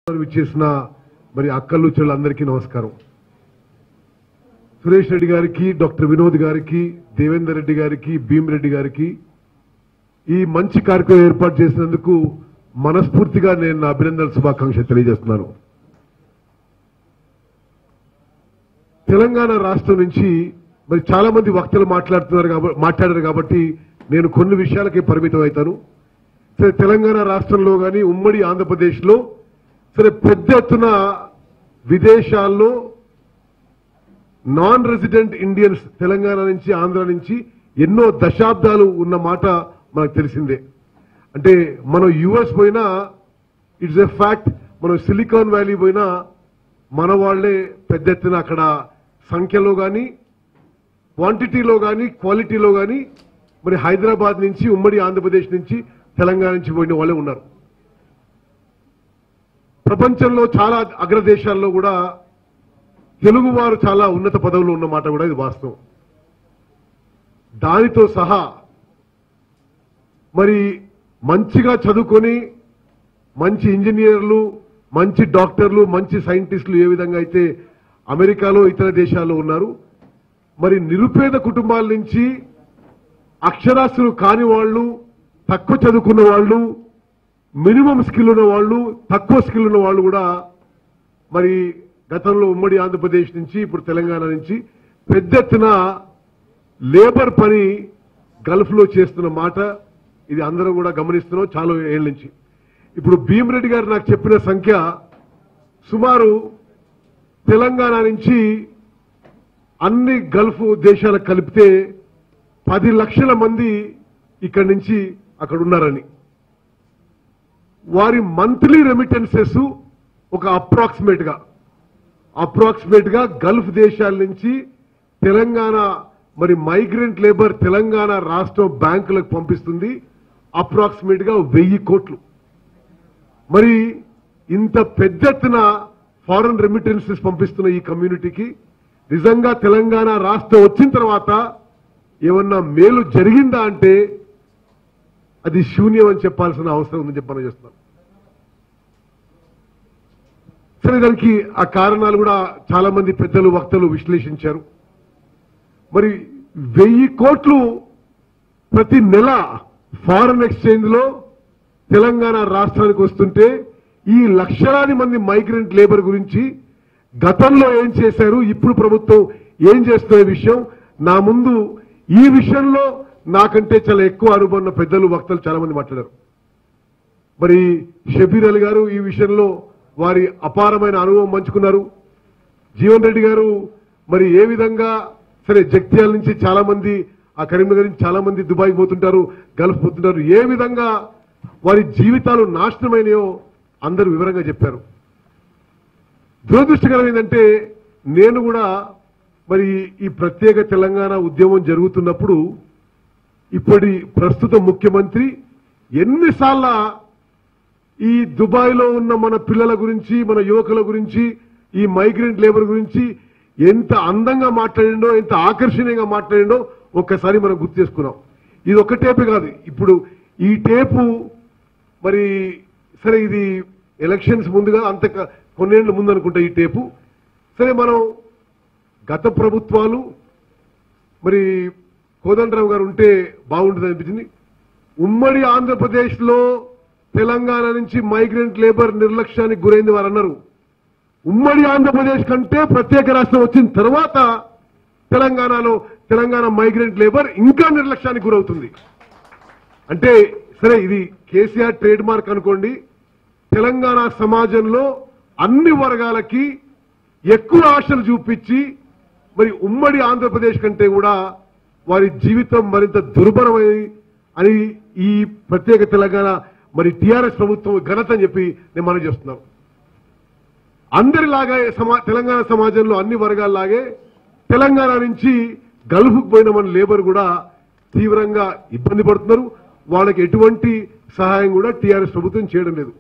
విచ్చేసిన మరి అక్కలు చెల్లందరికీ నమస్కారం సురేష్ రెడ్డి గారికి డాక్టర్ వినోద్ గారికి దేవేందర్ రెడ్డి గారికి భీమిరెడ్డి గారికి ఈ మంచి కార్యక్రమం ఏర్పాటు చేసినందుకు మనస్ఫూర్తిగా నేను నా అభినందన శుభాకాంక్షలు తెలియజేస్తున్నాను తెలంగాణ రాష్ట్రం నుంచి మరి చాలా మంది వక్తలు మాట్లాడుతున్నారు కాబట్టి మాట్లాడారు కాబట్టి నేను కొన్ని విషయాలకే పరిమితం అవుతాను సరే తెలంగాణ రాష్ట్రంలో కానీ ఉమ్మడి ఆంధ్రప్రదేశ్లో సరే పెద్ద ఎత్తున విదేశాల్లో నాన్ రెసిడెంట్ ఇండియన్స్ తెలంగాణ నుంచి ఆంధ్ర నుంచి ఎన్నో దశాబ్దాలు ఉన్న మాట మనకు తెలిసిందే అంటే మనం యుఎస్ పోయినా ఇట్స్ ఎ ఫ్యాక్ట్ మనం సిలికాన్ వ్యాలీ పోయినా మన వాళ్లే పెద్ద ఎత్తున అక్కడ సంఖ్యలో కానీ క్వాంటిటీలో కానీ క్వాలిటీలో కానీ మరి హైదరాబాద్ నుంచి ఉమ్మడి ఆంధ్రప్రదేశ్ నుంచి తెలంగాణ నుంచి పోయిన వాళ్ళే ఉన్నారు ప్రపంచంలో చాలా అగ్రదేశాల్లో కూడా తెలుగు వారు చాలా ఉన్నత పదవులు ఉన్నమాట కూడా ఇది వాస్తవం దానితో సహా మరి మంచిగా చదువుకొని మంచి ఇంజనీర్లు మంచి డాక్టర్లు మంచి సైంటిస్టులు ఏ విధంగా అయితే అమెరికాలో ఇతర దేశాల్లో ఉన్నారు మరి నిరుపేద కుటుంబాల నుంచి అక్షరాస్యులు కాని వాళ్ళు తక్కువ చదువుకున్న వాళ్ళు మినిమం స్కిల్ ఉన్న వాళ్ళు తక్కువ స్కిల్ ఉన్న వాళ్ళు కూడా మరి గతంలో ఉమ్మడి ఆంధ్రప్రదేశ్ నుంచి ఇప్పుడు తెలంగాణ నుంచి పెద్ద ఎత్తున లేబర్ పని గల్ఫ్ లో చేస్తున్న మాట ఇది అందరం కూడా గమనిస్తున్నాం చాలా ఏళ్ళ నుంచి ఇప్పుడు భీమరెడ్డి గారు నాకు చెప్పిన సంఖ్య సుమారు తెలంగాణ నుంచి అన్ని గల్ఫ్ దేశాలకు కలిపితే పది లక్షల మంది ఇక్కడి నుంచి అక్కడ ఉన్నారని వారి మంత్లీ రెమిటెన్సెస్ ఒక అప్రాక్సిమేట్ గా అప్రాక్సిమేట్ గా గల్ఫ్ దేశాల నుంచి తెలంగాణ మరి మైగ్రెంట్ లేబర్ తెలంగాణ రాష్ట్రం బ్యాంకులకు పంపిస్తుంది అప్రాక్సిమేట్ గా వెయ్యి కోట్లు మరి ఇంత పెద్ద ఎత్తున ఫారెన్ రెమిటెన్సెస్ పంపిస్తున్న ఈ కమ్యూనిటీకి నిజంగా తెలంగాణ రాష్ట్రం వచ్చిన తర్వాత ఏమన్నా మేలు జరిగిందా అంటే అది శూన్యం అని చెప్పాల్సిన అవసరం ఉందని చెప్పని చేస్తున్నాను సరే దానికి ఆ కారణాలు కూడా చాలా మంది పెద్దలు వక్తలు విశ్లేషించారు మరి వెయ్యి కోట్లు ప్రతి నెల ఫారెన్ ఎక్స్చేంజ్ లో తెలంగాణ రాష్ట్రానికి వస్తుంటే ఈ లక్షలాది మంది మైగ్రెంట్ లేబర్ గురించి గతంలో ఏం చేశారు ఇప్పుడు ప్రభుత్వం ఏం చేస్తున్న విషయం నా ముందు ఈ విషయంలో నాకంటే చాలా ఎక్కువ అనుభవం ఉన్న పెద్దలు వక్తలు చాలా మంది మాట్లాడారు మరి షబీర్ అలీ గారు ఈ విషయంలో వారి అపారమైన అనుభవం పంచుకున్నారు జీవన్ రెడ్డి గారు మరి ఏ విధంగా సరే జగిత్యాల నుంచి చాలా మంది ఆ కరీంనగర్ నుంచి చాలా మంది దుబాయ్ పోతుంటారు గల్ఫ్ పోతుంటారు ఏ విధంగా వారి జీవితాలు నాశనమైనయో అందరూ వివరంగా చెప్పారు దురదృష్టకరం ఏంటంటే నేను కూడా మరి ఈ ప్రత్యేక తెలంగాణ ఉద్యమం జరుగుతున్నప్పుడు ఇప్పటి ప్రస్తుత ముఖ్యమంత్రి ఎన్నిసార్ల ఈ దుబాయ్ లో ఉన్న మన పిల్లల గురించి మన యువకుల గురించి ఈ మైగ్రెంట్ లేబర్ గురించి ఎంత అందంగా మాట్లాడిండో ఎంత ఆకర్షణీయంగా మాట్లాడిండో ఒక్కసారి మనం గుర్తు చేసుకున్నాం ఇది ఒక టేపే కాదు ఇప్పుడు ఈ టేపు మరి సరే ఇది ఎలక్షన్స్ ముందుగా అంత క- కొన్నేళ్ల ముందు అనుకుంటా ఈ టేపు సరే మనం గత ప్రభుత్వాలు మరి కోదండరావు గారు ఉంటే బాగుంటుంది అనిపించింది ఉమ్మడి ఆంధ్రప్రదేశ్ లో తెలంగాణ నుంచి మైగ్రెంట్ లేబర్ నిర్లక్ష్యానికి గురైంది వారు అన్నారు ఉమ్మడి ఆంధ్రప్రదేశ్ కంటే ప్రత్యేక రాష్ట్రం వచ్చిన తర్వాత తెలంగాణలో తెలంగాణ మైగ్రెంట్ లేబర్ ఇంకా నిర్లక్ష్యానికి గురవుతుంది అంటే సరే ఇది కేసీఆర్ ట్రేడ్ మార్క్ అనుకోండి తెలంగాణ సమాజంలో అన్ని వర్గాలకి ఎక్కువ ఆశలు చూపించి మరి ఉమ్మడి ఆంధ్రప్రదేశ్ కంటే కూడా వారి జీవితం మరింత దుర్భరమై అని ఈ ప్రత్యేక తెలంగాణ మరి టిఆర్ఎస్ ప్రభుత్వం ఘనత అని చెప్పి నేను మనం చేస్తున్నాను అందరిలాగా సమా తెలంగాణ సమాజంలో అన్ని వర్గాల్లాగే తెలంగాణ నుంచి గల్ఫ్కు పోయిన మన లేబర్ కూడా తీవ్రంగా ఇబ్బంది పడుతున్నారు వాళ్ళకి ఎటువంటి సహాయం కూడా టీఆర్ఎస్ ప్రభుత్వం చేయడం లేదు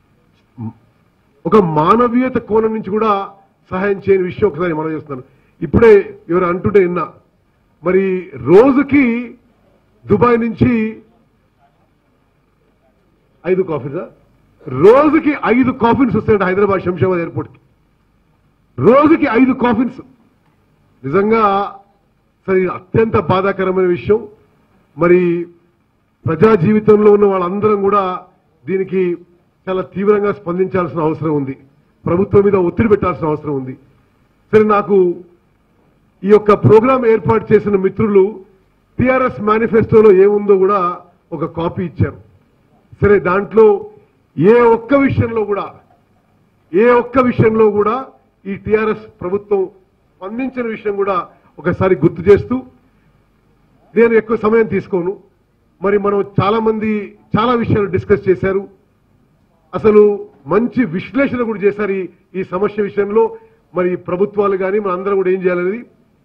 ఒక మానవీయత కోణం నుంచి కూడా సహాయం చేయని విషయం ఒకసారి మనం చేస్తున్నాను ఇప్పుడే ఎవరు అంటుంటే విన్నా మరి రోజుకి దుబాయ్ నుంచి ఐదు కాఫీసా రోజుకి ఐదు కాఫిన్స్ వస్తాయండి హైదరాబాద్ శంషాబాద్ ఎయిర్పోర్ట్కి రోజుకి ఐదు కాఫిన్స్ నిజంగా సరే ఇది అత్యంత బాధాకరమైన విషయం మరి ప్రజా జీవితంలో ఉన్న వాళ్ళందరం కూడా దీనికి చాలా తీవ్రంగా స్పందించాల్సిన అవసరం ఉంది ప్రభుత్వం మీద ఒత్తిడి పెట్టాల్సిన అవసరం ఉంది సరే నాకు ఈ యొక్క ప్రోగ్రాం ఏర్పాటు చేసిన మిత్రులు టిఆర్ఎస్ మేనిఫెస్టోలో ఏముందో కూడా ఒక కాపీ ఇచ్చారు సరే దాంట్లో ఏ ఒక్క విషయంలో కూడా ఏ ఒక్క విషయంలో కూడా ఈ టిఆర్ఎస్ ప్రభుత్వం స్పందించిన విషయం కూడా ఒకసారి గుర్తు చేస్తూ నేను ఎక్కువ సమయం తీసుకోను మరి మనం చాలా మంది చాలా విషయాలు డిస్కస్ చేశారు అసలు మంచి విశ్లేషణ కూడా చేశారు ఈ- ఈ సమస్య విషయంలో మరి ప్రభుత్వాలు కానీ మన అందరం కూడా ఏం చేయాలనేది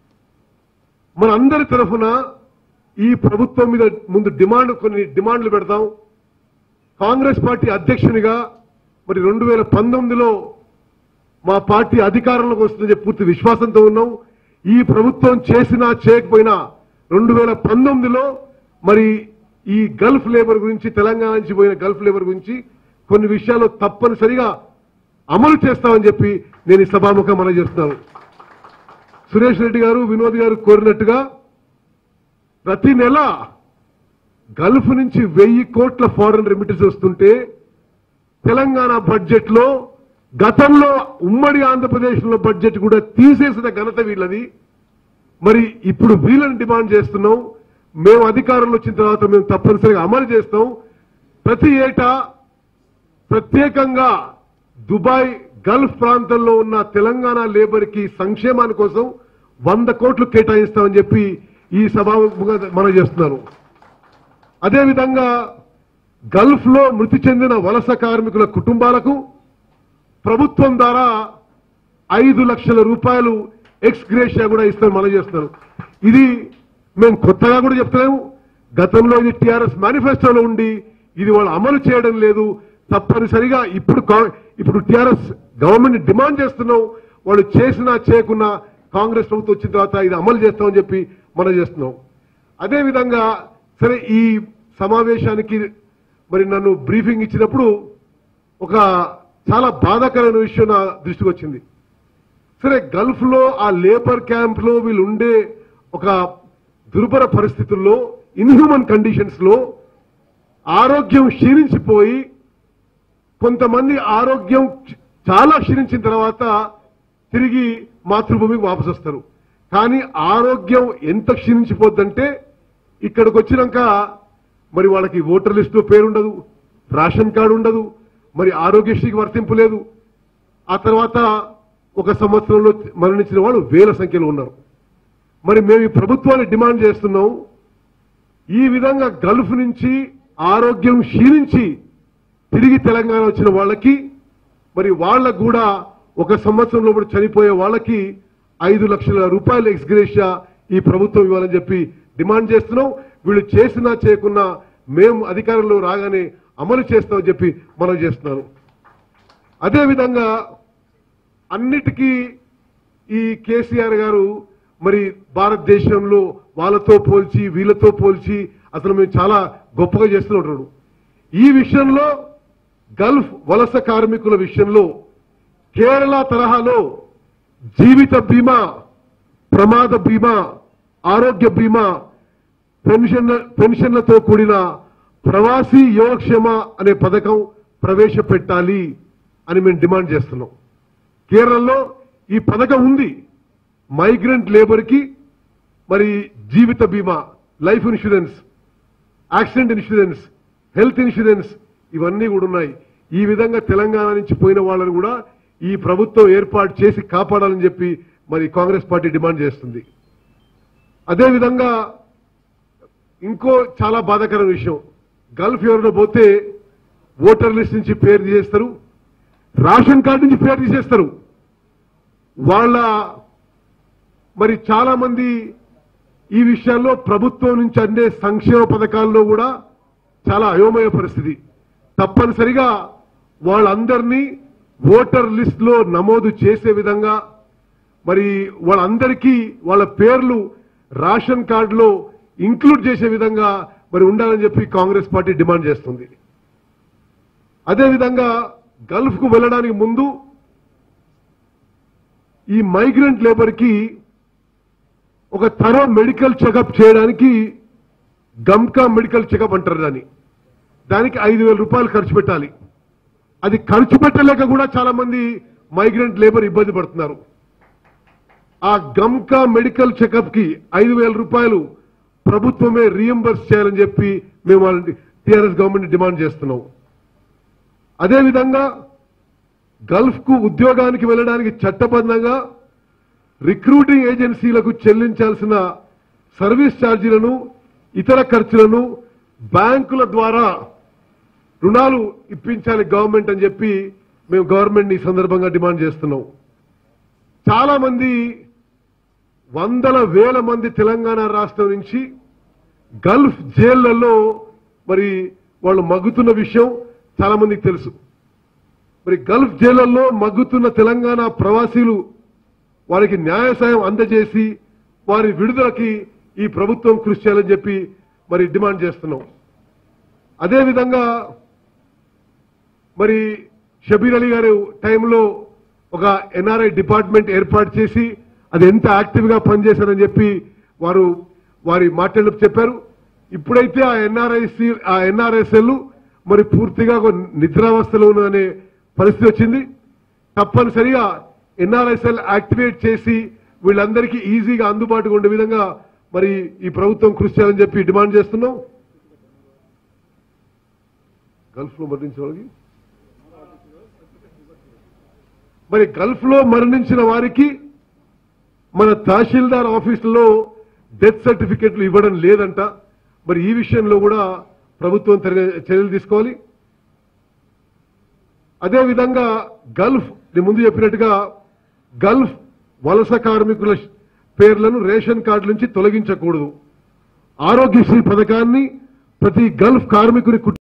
మన అందరి తరఫున ఈ ప్రభుత్వం మీద ముందు డిమాండ్ కొన్ని డిమాండ్లు పెడతాం కాంగ్రెస్ పార్టీ అధ్యక్షునిగా మరి రెండు వేల పంతొమ్మిదిలో మా పార్టీ అధికారంలోకి వస్తుందని చెప్పి పూర్తి విశ్వాసంతో ఉన్నాం ఈ ప్రభుత్వం చేసినా చేయకపోయినా రెండు వేల పంతొమ్మిదిలో మరి ఈ గల్ఫ్ లేబర్ గురించి తెలంగాణ నుంచి పోయిన గల్ఫ్ లేబర్ గురించి కొన్ని విషయాలు తప్పనిసరిగా అమలు చేస్తామని చెప్పి నేను ఈ సభాముఖం మనం చేస్తున్నాను సురేష్ రెడ్డి గారు వినోద్ గారు కోరినట్టుగా ప్రతి నెల గల్ఫ్ నుంచి వెయ్యి కోట్ల ఫారెన్ రెమిటెన్స్ వస్తుంటే తెలంగాణ బడ్జెట్ లో గతంలో ఉమ్మడి ఆంధ్రప్రదేశ్ లో బడ్జెట్ కూడా తీసేసిన ఘనత వీళ్ళది మరి ఇప్పుడు వీళ్ళని డిమాండ్ చేస్తున్నాం మేము అధికారంలో వచ్చిన తర్వాత మేము తప్పనిసరిగా అమలు చేస్తాం ప్రతి ఏటా ప్రత్యేకంగా దుబాయ్ గల్ఫ్ ప్రాంతంలో ఉన్న తెలంగాణ లేబర్ కి సంక్షేమాని కోసం వంద కోట్లు కేటాయిస్తామని చెప్పి ఈ సభాముఖంగా మనం చేస్తున్నాను అదేవిధంగా గల్ఫ్ లో మృతి చెందిన వలస కార్మికుల కుటుంబాలకు ప్రభుత్వం ద్వారా ఐదు లక్షల రూపాయలు ఎక్స్ గ్రేషియా కూడా ఇస్తామని మనం చేస్తున్నాను ఇది మేము కొత్తగా కూడా చెప్తలేము గతంలో ఇది టిఆర్ఎస్ మేనిఫెస్టోలో ఉండి ఇది వాళ్ళు అమలు చేయడం లేదు తప్పనిసరిగా ఇప్పుడు కా- ఇప్పుడు టిఆర్ఎస్ గవర్నమెంట్ డిమాండ్ చేస్తున్నాం వాళ్ళు చేసినా చేయకున్నా కాంగ్రెస్ ప్రభుత్వం వచ్చిన తర్వాత ఇది అమలు చేస్తామని చెప్పి మనం చేస్తున్నాం అదేవిధంగా సరే ఈ సమావేశానికి మరి నన్ను బ్రీఫింగ్ ఇచ్చినప్పుడు ఒక చాలా బాధాకరమైన విషయం నా దృష్టికి వచ్చింది సరే గల్ఫ్ లో ఆ లేబర్ క్యాంప్ లో వీళ్ళు ఉండే ఒక దుర్భర పరిస్థితుల్లో ఇన్హ్యూమన్ కండిషన్స్ లో ఆరోగ్యం క్షీణించిపోయి కొంతమంది ఆరోగ్యం చాలా క్షీణించిన తర్వాత తిరిగి మాతృభూమికి వాపసు వస్తారు కానీ ఆరోగ్యం ఎంత క్షీణించిపోద్దంటే ఇక్కడికి వచ్చినాక మరి వాళ్ళకి ఓటర్ లిస్టులో పేరుండదు రేషన్ కార్డు ఉండదు మరి ఆరోగ్యశ్రీకి వర్తింపు లేదు ఆ తర్వాత ఒక సంవత్సరంలో మరణించిన వాళ్ళు వేల సంఖ్యలో ఉన్నారు మరి మేము ఈ ప్రభుత్వాన్ని డిమాండ్ చేస్తున్నాం ఈ విధంగా గల్ఫ్ నుంచి ఆరోగ్యం క్షీణించి తిరిగి తెలంగాణ వచ్చిన వాళ్ళకి మరి వాళ్ళకు కూడా ఒక సంవత్సరంలో కూడా చనిపోయే వాళ్ళకి ఐదు లక్షల రూపాయల ఎక్స్గ్రేషియా ఈ ప్రభుత్వం ఇవ్వాలని చెప్పి డిమాండ్ చేస్తున్నాం వీళ్ళు చేసినా చేయకున్నా మేము అధికారంలో రాగానే అమలు చేస్తామని చెప్పి మనం చేస్తున్నాను అదేవిధంగా అన్నిటికీ ఈ కేసీఆర్ గారు మరి భారతదేశంలో వాళ్ళతో పోల్చి వీళ్ళతో పోల్చి అసలు మేము చాలా గొప్పగా చేస్తుంటాడు ఈ విషయంలో గల్ఫ్ వలస కార్మికుల విషయంలో కేరళ తరహాలో జీవిత బీమా ప్రమాద బీమా ఆరోగ్య బీమా పెన్షన్ పెన్షన్లతో కూడిన ప్రవాసీ యోగక్షేమ అనే పథకం ప్రవేశపెట్టాలి అని మేము డిమాండ్ చేస్తున్నాం కేరళలో ఈ పథకం ఉంది మైగ్రెంట్ లేబర్ కి మరి జీవిత బీమా life insurance accident insurance health insurance ఇవన్నీ కూడా ఉన్నాయి ఈ విధంగా తెలంగాణ నుంచి పోయిన వాళ్ళని కూడా ఈ ప్రభుత్వం ఏర్పాటు చేసి కాపాడాలని చెప్పి మరి కాంగ్రెస్ పార్టీ డిమాండ్ చేస్తుంది అదేవిధంగా ఇంకో చాలా బాధాకరమైన విషయం గల్ఫ్ ఎవరిలో పోతే ఓటర్ లిస్ట్ నుంచి పేరు తీసేస్తారు రేషన్ కార్డు నుంచి పేరు తీసేస్తారు వాళ్ళ మరి చాలా మంది ఈ విషయాల్లో ప్రభుత్వం నుంచి అందే సంక్షేమ పథకాల్లో కూడా చాలా అయోమయ పరిస్థితి తప్పనిసరిగా వాళ్ళందరినీ ఓటర్ లిస్ట్ లో నమోదు చేసే విధంగా మరి వాళ్ళందరికీ వాళ్ళ పేర్లు రేషన్ కార్డులో ఇంక్లూడ్ చేసే విధంగా మరి ఉండాలని చెప్పి కాంగ్రెస్ పార్టీ డిమాండ్ చేస్తుంది అదేవిధంగా గల్ఫ్ కు వెళ్ళడానికి ముందు ఈ మైగ్రెంట్ లేబర్ కి ఒక తరో మెడికల్ చెకప్ చేయడానికి గమ్కా మెడికల్ చెకప్ అంటారు దాన్ని దానికి ఐదు వేల రూపాయలు ఖర్చు పెట్టాలి అది ఖర్చు పెట్టలేక కూడా చాలా మంది మైగ్రెంట్ లేబర్ ఇబ్బంది పడుతున్నారు ఆ గమ్కా మెడికల్ చెకప్ కి ఐదు వేల రూపాయలు ప్రభుత్వమే రీఎంబర్స్ చేయాలని చెప్పి మేము వాళ్ళని టీఆర్ఎస్ గవర్నమెంట్ డిమాండ్ చేస్తున్నాం అదేవిధంగా గల్ఫ్ కు ఉద్యోగానికి వెళ్ళడానికి చట్టబద్ధంగా రిక్రూటింగ్ ఏజెన్సీలకు చెల్లించాల్సిన సర్వీస్ ఛార్జీలను ఇతర ఖర్చులను బ్యాంకుల ద్వారా రుణాలు ఇప్పించాలి గవర్నమెంట్ అని చెప్పి మేము గవర్నమెంట్ ఈ సందర్భంగా డిమాండ్ చేస్తున్నాం చాలా మంది వందల వేల మంది తెలంగాణ రాష్ట్రం నుంచి గల్ఫ్ జైళ్లలో మరి వాళ్ళు మగ్గుతున్న విషయం చాలా మందికి తెలుసు మరి గల్ఫ్ జైళ్లలో మగ్గుతున్న తెలంగాణ ప్రవాసీలు వారికి న్యాయ సాయం అందజేసి వారి విడుదలకి ఈ ప్రభుత్వం కృషి చేయాలని చెప్పి మరి డిమాండ్ చేస్తున్నాం అదేవిధంగా మరి షబీర్ అలీ గారు టైంలో ఒక ఎన్ఆర్ఐ డిపార్ట్మెంట్ ఏర్పాటు చేసి అది ఎంత యాక్టివ్ గా పనిచేశారని చెప్పి వారు వారి మాట్లాడుతూ చెప్పారు ఇప్పుడైతే ఆ ఎన్ఆర్ఐసి ఆ ఎన్ఆర్ఎస్ఎల్ మరి పూర్తిగా ఒక నిద్రావస్థలో ఉన్నదనే పరిస్థితి వచ్చింది తప్పనిసరిగా ఎన్ఆర్ఎస్ఎల్ యాక్టివేట్ చేసి వీళ్ళందరికీ ఈజీగా అందుబాటుగా ఉండే విధంగా మరి ఈ ప్రభుత్వం కృషి చేయాలని చెప్పి డిమాండ్ చేస్తున్నాం గల్ఫ్ లో మరణించిన వాళ్ళకి మరి గల్ఫ్ లో మరణించిన వారికి మన తహసీల్దార్ ఆఫీసులో డెత్ సర్టిఫికెట్లు ఇవ్వడం లేదంట మరి ఈ విషయంలో కూడా ప్రభుత్వం తగిన చర్యలు తీసుకోవాలి అదేవిధంగా గల్ఫ్ నేను ముందు చెప్పినట్టుగా గల్ఫ్ వలస కార్మికుల పేర్లను రేషన్ కార్డు నుంచి తొలగించకూడదు ఆరోగ్యశ్రీ పథకాన్ని ప్రతి గల్ఫ్ కార్మికుని కుటుంబ